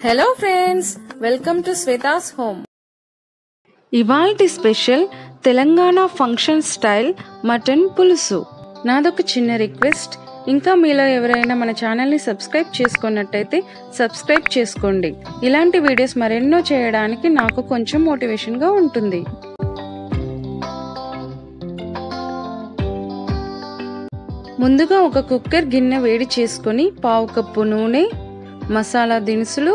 hello friends welcome to Shweta's home ఇవాల్టి special Telangana function style mutton పులుసు నాదొక చిన్న రిక్వెస్ట్ ఇంకా మీలో ఎవరైనా మన ఛానల్ని సబ్స్క్రైబ్ చేసుకున్నట్టయితే సబ్స్క్రైబ్ చేసుకోండి ఇలాంటి వీడియోస్ మరెన్నో చేయడానికి నాకు కొంచెం మోటివేషన్గా ఉంటుంది ముందుగా ఒక కుక్కర్ గిన్నె వేడి చేసుకొని పావు కప్పు నూనె మసాలా దినుసులు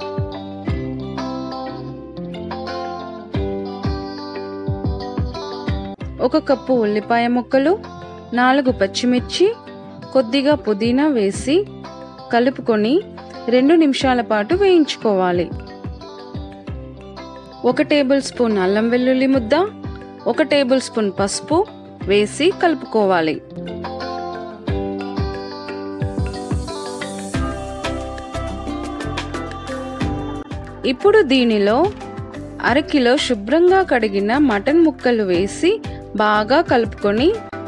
ఒక కప్పు ఉల్లిపాయ ముక్కలు నాలుగు పచ్చిమిర్చి కొద్దిగా పుదీనా వేసి కలుపుకొని రెండు నిమిషాల పాటు వేయించుకోవాలి ఒక టేబుల్ స్పూన్ అల్లం వెల్లుల్లి ముద్ద ఒక టేబుల్ స్పూన్ పసుపు వేసి కలుపుకోవాలి ఇప్పుడు దీనిలో అరకిలో శుభ్రంగా కడిగిన మటన్ ముక్కలు వేసి బాగా కలుపుకొని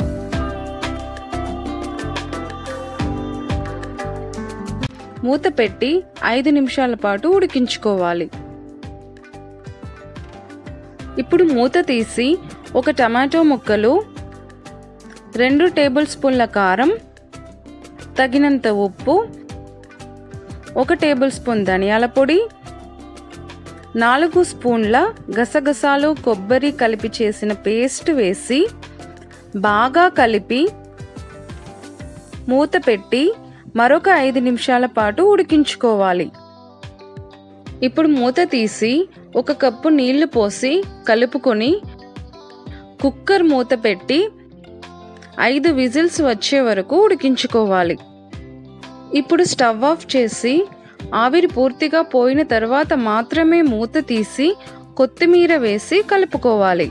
మూత పెట్టి ఐదు నిమిషాల పాటు ఉడికించుకోవాలి ఇప్పుడు మూత తీసి ఒక టమాటో ముక్కలు రెండు టేబుల్ స్పూన్ల కారం తగినంత ఉప్పు ఒక టేబుల్ స్పూన్ ధనియాల పొడి నాలుగు స్పూన్ల గసగసాలు కొబ్బరి కలిపి చేసిన పేస్ట్ వేసి బాగా కలిపి మూత పెట్టి మరొక ఐదు నిమిషాల పాటు ఉడికించుకోవాలి ఇప్పుడు మూత తీసి ఒక కప్పు నీళ్లు పోసి కలుపుకొని కుక్కర్ మూత పెట్టి ఐదు విజిల్స్ వచ్చే వరకు ఉడికించుకోవాలి ఇప్పుడు స్టవ్ ఆఫ్ చేసి ఆవిరి పూర్తిగా పోయిన తర్వాత మాత్రమే మూత తీసి కొత్తిమీర వేసి కలుపుకోవాలి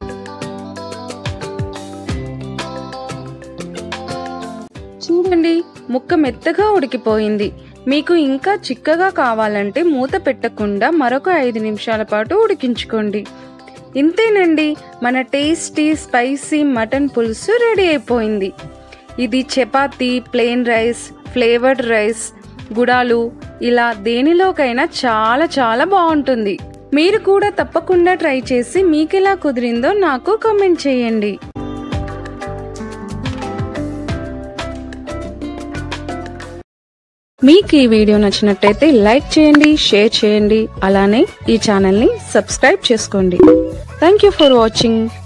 చూడండి ముక్క మెత్తగా ఉడికిపోయింది మీకు ఇంకా చిక్కగా కావాలంటే మూత పెట్టకుండా మరొక ఐదు నిమిషాల పాటు ఉడికించుకోండి ఇంతేనండి మన టేస్టీ స్పైసీ మటన్ పులుసు రెడీ అయిపోయింది ఇది chapati plain rice flavoured rice గుడాలు ఇలా దేనిలోకైనా చాలా చాలా బాగుంటుంది మీరు కూడా తప్పకుండా ట్రై చేసి మీకు ఎలా కుదిరిందో నాకు కామెంట్ చేయండి మీకు ఈ వీడియో నచ్చినట్టయితే లైక్ చేయండి షేర్ చేయండి అలానే ఈ ఛానల్ని సబ్స్క్రైబ్ చేసుకోండి థ్యాంక్ యూ ఫర్ వాచింగ్